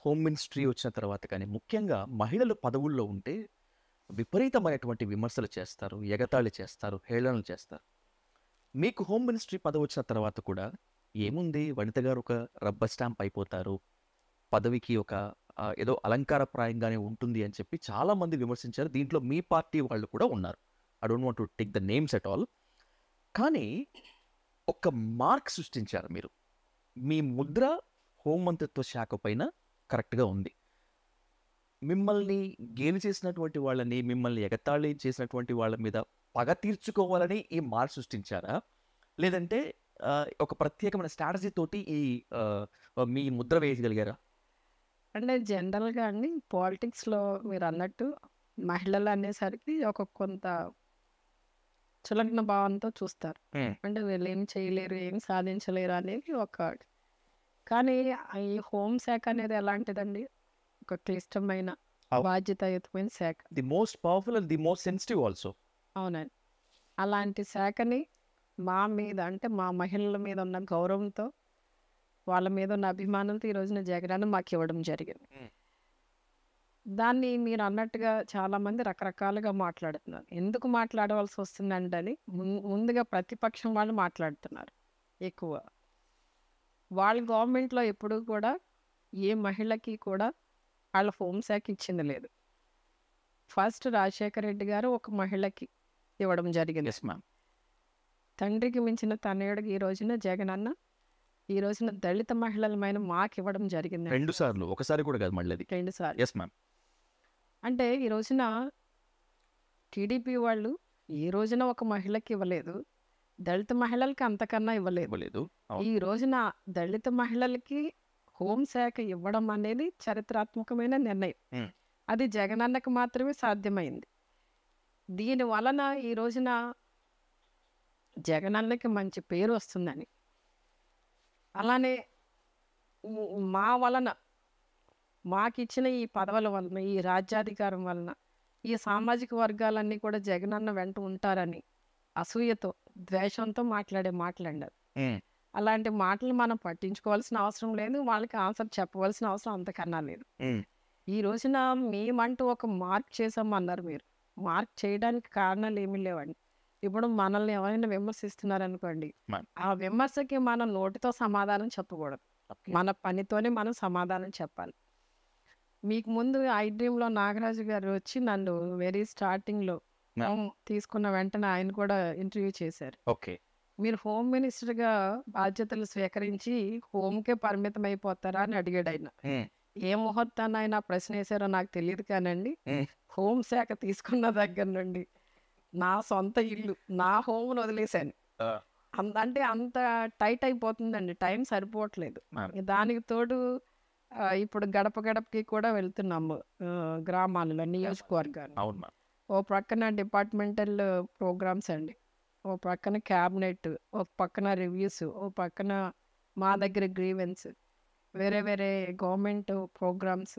Home ministry వచ్చిన తర్వాత కానీ ముఖ్యంగా మహిళలు పదవుల్లో ఉంటే విపరీతమైనటువంటి విమర్శలు చేస్తారు ఎగతాళి చేస్తారు హేళనలు చేస్తారు మీకు హోమ్ మినిస్ట్రీ పదవి వచ్చిన తర్వాత కూడా ఏముంది వనిత గారు ఒక రబ్బర్ స్టాంప్ అయిపోతారు పదవికి ఒక ఆ, ఏదో అలంకారప్రాయంగానే ఉంటుంది అని చెప్పి చాలా మంది విమర్శించారు దీంట్లో మీ పార్టీ వాళ్ళు కూడా ఉన్నారు I don't want to take the names at all కానీ ఒక మార్క్ సృష్టించారు మీరు మీ ముద్ర హోంమంత్రిత్వ శాఖ పైన కరెక్ట్గా ఉంది మిమ్మల్ని గేలి చేసినటువంటి వాళ్ళని మిమ్మల్ని ఎగతాళి చేసినటువంటి వాళ్ళ మీద పగ తీర్చుకోవాలని ఈ మార్క్ సృష్టించారా లేదంటే ఆ, ఒక ప్రత్యేకమైన స్ట్రాటజీ తోటి ఈ ఆ, మీ ముద్ర వేయగలిగారా అంటే జనరల్గా అండి పాలిటిక్స్లో మీరు అన్నట్టు మహిళలు అనేసరికి ఒక కొంత చులకన భావంతో చూస్తారు Hmm. అంటే వీళ్ళు ఏం చేయలేరు ఏం సాధించలేరు అనేది ఒక కానీ ఈ హోం శాఖ అనేది ఎలాంటిదండి ఒక క్లిష్టమైన అవ్- బాధ్యతాయుతమైన శాఖ the most powerful and the most sensitive also అవునండి అలాంటి శాఖని మా మీద అంటే మా మహిళల మీద ఉన్న గౌరవంతో వాళ్ళ మీద ఉన్న అభిమానంతో ఈ రోజున జగనన్న మాకు ఇవ్వడం జరిగింది Hmm. దాన్ని మీరు అన్నట్టుగా చాలామంది రకరకాలుగా మాట్లాడుతున్నారు ఎందుకు మాట్లాడవలసి వస్తుందంటే అని ముం- ముందుగా ప్రతిపక్షం వాళ్ళు మాట్లాడుతున్నారు ఎక్కువ వాళ్ళ గవర్నమెంట్లో ఎప్పుడూ కూడా ఏ మహిళకి కూడా వాళ్ళ హోంశాఖ ఇచ్చింది లేదు ఫస్ట్ రాజశేఖర రెడ్డి గారు ఒక మహిళకి ఇవ్వడం జరిగింది ఎస్ మ్యామ్ తండ్రికి మించిన తనయుడికి ఈ రోజున జగనన్న ఈ రోజున దళిత మహిళలమైన మాకు ఇవ్వడం జరిగింది రెండు సార్లు ఒకసారి కూడా కాదు మళ్ళీ అది రెండు సార్లు ఎస్ మ్యామ్ అంటే ఈ రోజున టీడీపీ వాళ్ళు ఈ రోజున ఒక మహిళకి ఇవ్వలేదు దళిత మహిళలకి అంతకన్నా ఇవ్వలేదు ఇవ్వలేదు అవును. ఈ రోజున దళిత మహిళలకి హోంశాఖ ఇవ్వడం అనేది చరిత్రాత్మకమైన నిర్ణయం Hmm. అది జగనన్నకు మాత్రమే సాధ్యమైంది దీని వలన ఈ రోజున జగనన్నకి మంచి పేరు వస్తుందని అలానే ఉ- మా వలన మాకిచ్చిన ఈ పదవుల వలన ఈ రాజ్యాధికారం వలన ఈ సామాజిక వర్గాలన్నీ కూడా జగనన్న వెంట ఉంటారని అసూయతో ద్వేషంతో మాట్లాడే మాట్లాడారు Mm. అలాంటి మాటలు మనం పట్టించుకోవాల్సిన అవసరం లేదు వాళ్ళకి ఆన్సర్ చెప్పవలసిన అవసరం అంతకన్నా లేదు Mm. ఈ రోజున మేమంటూ ఒక మార్క్ చేసామన్నారు మీరు మార్క్ చేయడానికి కారణాలు ఏమీ లేవండి ఇప్పుడు మనల్ని ఎవరైనా విమర్శిస్తున్నారు అనుకోండి Man. ఆ విమర్శకి మనం నోటితో సమాధానం చెప్పకూడదు Okay. మన పనితోనే మనం సమాధానం చెప్పాలి మీకు ముందు ఐ డ్రీమ్లో నాగరాజు గారు వచ్చి నన్ను వెరీ స్టార్టింగ్లో Yeah. తీసుకున్న వెంటనే ఆయన కూడా ఇంటర్వ్యూ చేశారు ఓకే మీరు హోమ్ మినిస్టర్గా బాధ్యతలు స్వీకరించి హోమ్కే పరిమితం అయిపోతారా అని అడిగాడు ఆయన Mm. ఏ ముహూర్తాన్ని ఆయన ఆ ప్రశ్న వేశారో నాకు తెలియదు కానండి Mm. హోమ్ శాఖ తీసుకున్న దగ్గర నుండి నా సొంత ఇల్లు నా హోమ్ను వదిలేశాను Uh. అంత అంటే అంత టైట్ అయిపోతుందండి టైం సరిపోవట్లేదు Ma'am. దానికి తోడు ఆ, ఇప్పుడు గడప గడపకి కూడా వెళ్తున్నాము ఆ, గ్రామాలలో నియోజకవర్గాలు అవును మ్యామ్ ఓ ప్రక్కన డిపార్ట్మెంటల్ ప్రోగ్రామ్స్ అండి ఓ పక్కన క్యాబినెట్ ఓ పక్కన రివ్యూస్ ఓ పక్కన మా దగ్గర గ్రీవెన్స్ వేరే వేరే గవర్నమెంట్ ప్రోగ్రామ్స్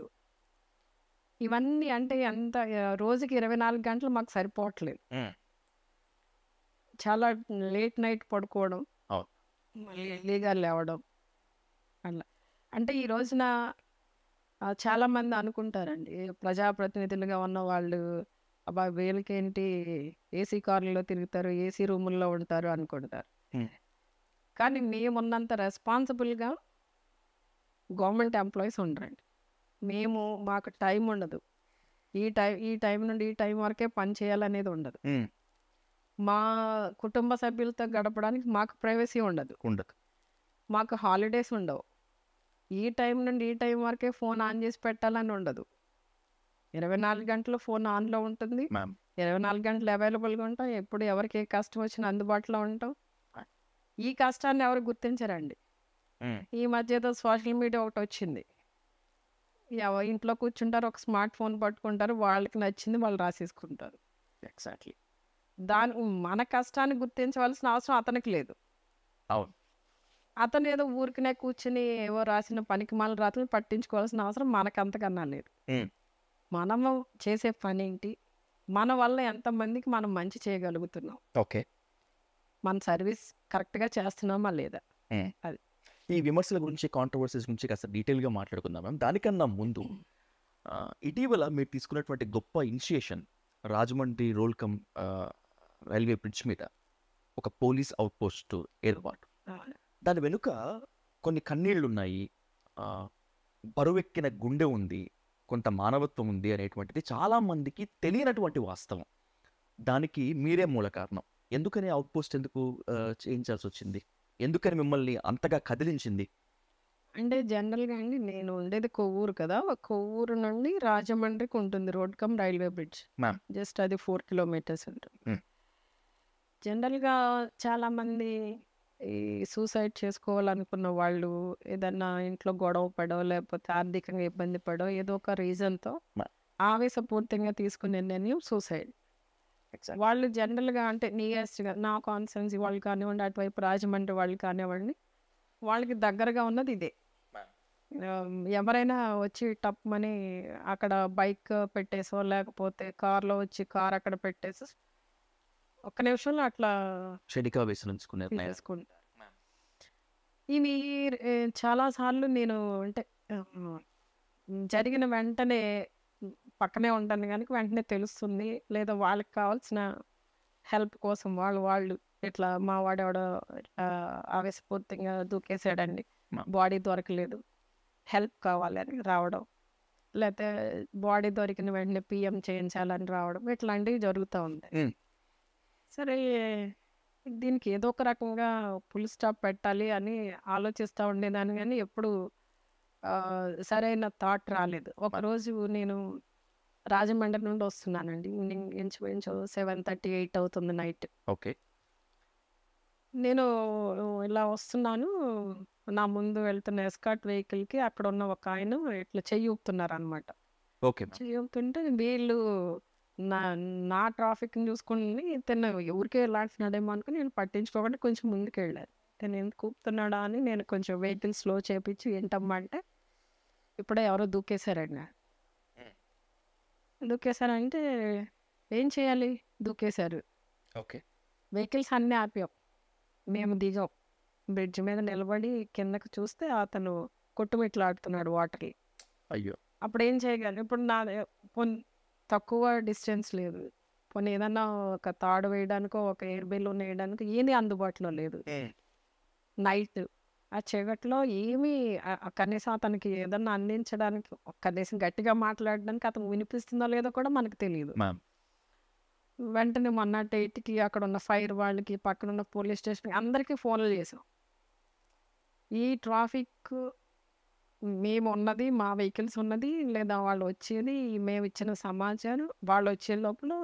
ఇవన్నీ అంటే ఎంత ఆ, రోజుకి ఇరవై నాలుగు గంటలు మాకు సరిపోవట్లేదు Mm. చాలా లేట్ నైట్ పడుకోవడం అవును. మళ్ళీ ఎర్లీగా లేవడం అలా అంటే ఈ రోజున ఆ, చాలామంది అనుకుంటారండి ప్రజాప్రతినిధులుగా ఉన్న వాళ్ళు అబ్బా వీళ్ళకేంటి ఏసీ కార్లలో తిరుగుతారు ఏసీ రూముల్లో ఉంటారు అనుకుంటారు Hmm. కానీ మేమున్నంత రెస్పాన్సిబుల్గా గవర్నమెంట్ ఎంప్లాయీస్ ఉండరండి మేము మాకు టైం ఉండదు ఈ టైం ఈ టైం నుండి ఈ టైం వరకే పని చేయాలనేది ఉండదు Mm. మా కుటుంబ సభ్యులతో గడపడానికి మాకు ప్రైవసీ ఉండదు ఉండదు మాకు హాలిడేస్ ఉండవు ఈ టైం నుండి ఈ టైం వరకే ఫోన్ ఆన్ చేసి పెట్టాలని ఉండదు ఇరవై నాలుగు గంటలు ఫోన్ ఆన్లో ఉంటుంది మ్యామ్ ఇరవై నాలుగు గంటలు అవైలబుల్గా ఉంటాం ఎప్పుడు ఎవరికి ఏ కష్టం వచ్చినా అందుబాటులో ఉంటాం ఈ కష్టాన్ని ఎవరు గుర్తించరండి Mm. ఈ మధ్య ఏదో సోషల్ మీడియా ఒకటి వచ్చింది ఎవ- ఇంట్లో కూర్చుంటారు ఒక స్మార్ట్ ఫోన్ పట్టుకుంటారు వాళ్ళకి నచ్చింది వాళ్ళు రాసేసుకుంటారు ఎగ్జాక్ట్లీ దాని మన కష్టాన్ని గుర్తించవలసిన అవసరం అతనికి లేదు అవును అతను ఏదో ఊరికనే కూర్చుని ఏవో రాసిన పనికి మన రాత్రులు పట్టించుకోవాల్సిన అవసరం మనకు అంతకన్నా లేదు Mm. మనము చేసే పని ఏంటి మన వల్ల ఎంతమందికి మనం మంచి చేయగలుగుతున్నాం ఓకే మన సర్వీస్ కరెక్ట్గా చేస్తున్నామా లేదా Mm. అది ఈ విమర్శల గురించి కాంట్రవర్సీస్ గురించి కాస్త డీటెయిల్గా మాట్లాడుకుందాం మ్యామ్ దానికన్నా ముందు ఆ, ఇటీవల మీరు తీసుకున్నటువంటి గొప్ప ఇనిషియేషన్ రాజమండ్రి రోల్కమ్ ఆ, రైల్వే బ్రిడ్జ్ మీద ఒక పోలీస్ అవుట్ పోస్ట్ ఏర్పాటు దాని వెనుక కొన్ని కన్నీళ్లు ఉన్నాయి ఆ, బరువెక్కిన గుండె ఉంది కొంత మానవత్వం ఉంది అనేటువంటిది చాలా మందికి తెలియనటువంటి వాస్తవం దానికి మీరే మూల కారణం ఎందుకని అవుట్ పోస్ట్ ఎందుకు ఆ, చేయించాల్సి వచ్చింది ఎందుకని మిమ్మల్ని అంతగా కదిలించింది అంటే జనరల్గా అండి నేను ఉండేది కొవ్వూరు కదా ఆ కొవ్వూరు నుండి రాజమండ్రికి ఉంటుంది road cum railway bridge Ma'am. Just అది ఫోర్ కిలోమీటర్స్ ఉంటుంది Hmm. జనరల్గా చాలా మంది ఈ సూసైడ్ చేసుకోవాలనుకున్న వాళ్ళు ఏదన్నా ఇంట్లో గొడవ పడో లేకపోతే ఆర్థికంగా ఇబ్బంది పడో ఏదో ఒక రీజన్తో Ma- ఆవేశపూర్తిగా తీసుకునే నిర్ణయం సూసైడ్ వాళ్ళు జనరల్గా అంటే నియరెస్ట్గా నా కాన్సర్న్స్ వాళ్ళు కానివ్వండి అటువైపు రాజమండ్రి వాళ్ళు కానివ్వండి వాళ్ళకి దగ్గరగా ఉన్నది ఇదే ఆ, ఎవరైనా వచ్చి టప్మని అక్కడ బైక్ పెట్టేసో లేకపోతే కార్లో వచ్చి కార్ అక్కడ పెట్టేసి ఒక్క నిమిషంలో అట్లా షెడికా వేసి ఉంచుకునే నిర్ణయం. చేసుకుంటారు ఇవి ఏ, చాలాసార్లు నేను అంటే ఆ, జరిగిన వెంటనే పక్కనే ఉంటాను కనుక వెంటనే తెలుస్తుంది లేదా వాళ్ళకి కావాల్సిన హెల్ప్ కోసం వాళ్ళు వాళ్ళు ఇట్లా మా వాడెవడో ఆ, ఆవేశపూర్తిగా దూకేసాడండి మా- బాడీ దొరకలేదు హెల్ప్ కావాలని రావడం లేకపోతే బాడీ దొరికిన వెంటనే పిఎం చేయించాలని రావడం ఇట్లాంటివి జరుగుతూ ఉంటాయి ఉమ్. సరే దీనికి ఏదో ఒక రకంగా ఫుల్ స్టాప్ పెట్టాలి అని ఆలోచిస్తూ ఉండేదాన్ని కానీ ఎప్పుడు ఆ, సరైన థాట్ రాలేదు ఒకరోజు నేను రాజమండ్రి నుండి వస్తున్నానండి ఈవినింగ్ ఇంచుమించు సెవెన్ థర్టీ ఎయిట్ అవుతుంది నైట్ ఓకే నేను ఇలా వస్తున్నాను నా ముందు వెళ్తున్న ఎస్కాట్ వెహికల్కి అక్కడ ఉన్న ఒక ఆయన ఇట్లా చెయ్యి ఊపుతున్నారు అనమాట ఓకే మ్యామ్. చెయ్యి ఊపుతుంటే వీళ్ళు నా నా ట్రాఫిక్ని చూసుకుని తిన్న ఊరికే వెళ్ళాడుతున్నాడేమో అనుకుని నేను పట్టించుకోకుండా కొంచెం ముందుకు వెళ్ళాను నేను ఎందుకు ఊపుతున్నాడా అని నేను కొంచెం వెహికల్ స్లో చేపించి ఏంటమ్మా అంటే ఇప్పుడే ఎవరో దూకేశారండి దూకేశారంటే ఏం చేయాలి దూకేశారు ఓకే వెహికల్స్ అన్నీ ఆపాం మేము దిగాం బ్రిడ్జ్ మీద నిలబడి కిందకి చూస్తే అతను కొట్టుమిట్లాడుతున్నాడు వాటర్కి అయ్యో అప్పుడు ఏం చేయగలను ఇప్పుడు నా పొన్ తక్కువ డిస్టెన్స్ లేదు పోనీ ఏదన్నా ఒక తాడు వేయడానికో ఒక ఎయిర్ బెలూన్ వేయడానికి ఏది అందుబాటులో లేదు నైట్ ఆ చీకట్లో ఏమీ ఆ- ఆ కనీసం అతనికి ఏదన్నా అందించడానికి కనీసం గట్టిగా మాట్లాడడానికి అతను వినిపిస్తుందో లేదో కూడా మనకు తెలియదు మ్యామ్ వెంటనే మొన్న ఎయిట్కి అక్కడ ఉన్న ఫైర్ వాళ్ళకి పక్కన ఉన్న పోలీస్ స్టేషన్కి అందరికీ ఫోన్లు చేసాం ఈ ట్రాఫిక్ మేము ఉన్నది మా వెహికల్స్ ఉన్నది లేదా వాళ్ళు వచ్చేది మేము ఇచ్చిన సమాచారం వాళ్ళు వచ్చే లోపల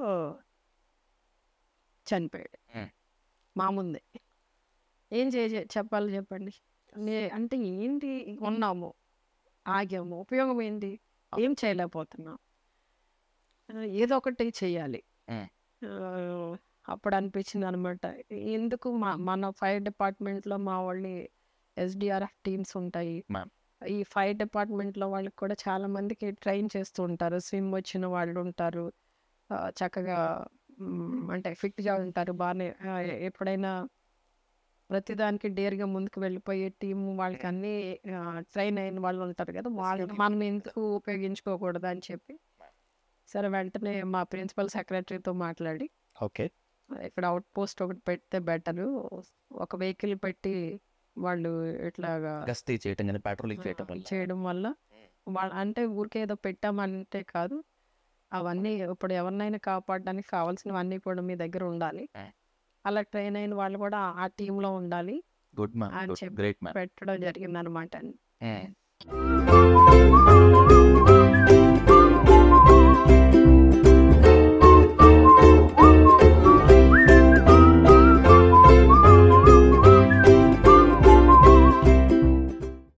చనిపోయాడు Hmm. మా ముందే ఏం చేయ చెప్పాలి చెప్పండి నే- అంటే ఏంటి ఉన్నాము ఆగాము ఉపయోగం ఏంటి ఏం చేయలేకపోతున్నాం ఆ, ఏదో ఒకటి చెయ్యాలి Hmm. ఆ, అప్పుడు అనిపించింది అనమాట ఎందుకు మా మన ఫైర్ డిపార్ట్మెంట్లో మా వాళ్ళని ఎస్డిఆర్ఎఫ్ టీమ్స్ ఉంటాయి Ma'am. ఈ ఫైర్ డిపార్ట్మెంట్లో వాళ్ళకి కూడా చాలా మందికి ట్రైన్ చేస్తూ ఉంటారు స్విమ్ వచ్చిన వాళ్ళు ఉంటారు ఆ, చక్కగా మ్, అంటే ఫిట్గా ఉంటారు బాగానే ఆ, ఎప్పుడైనా ప్రతిదానికి డేర్గా ముందుకు వెళ్ళిపోయే టీం వాళ్ళకి అన్ని ట్రైన్ అయిన వాళ్ళు ఉంటారు కదా వాళ్ళని మనం ఎందుకు ఉపయోగించుకోకూడదు అని చెప్పి సరే వెంటనే మా ప్రిన్సిపల్ సెక్రటరీతో మాట్లాడి ఓకే ఇక్కడ అవుట్ పోస్ట్ ఒకటి పెడితే బెటరు ఒక వెహికల్ పెట్టి వాళ్ళు ఇట్లాగా గస్తీ చేయటం కానీ పెట్రోలింగ్ చేయటం వల్ల చేయడం వల్ల వాళ్ళ అంటే ఊరికే ఏదో పెట్టామంటే కాదు అవన్నీ ఇప్పుడు ఎవరినైనా కాపాడడానికి కావాల్సినవన్నీ కూడా మీ దగ్గర ఉండాలి Mm. అలా ట్రైన్ అయిన వాళ్ళు కూడా ఆ టీంలో ఉండాలి గుడ్ మ్యామ్ అని గుడ్ చెప్పి గ్రేట్ మ్యామ్ పెట్టడం జరిగింది అనమాట మ్మ్.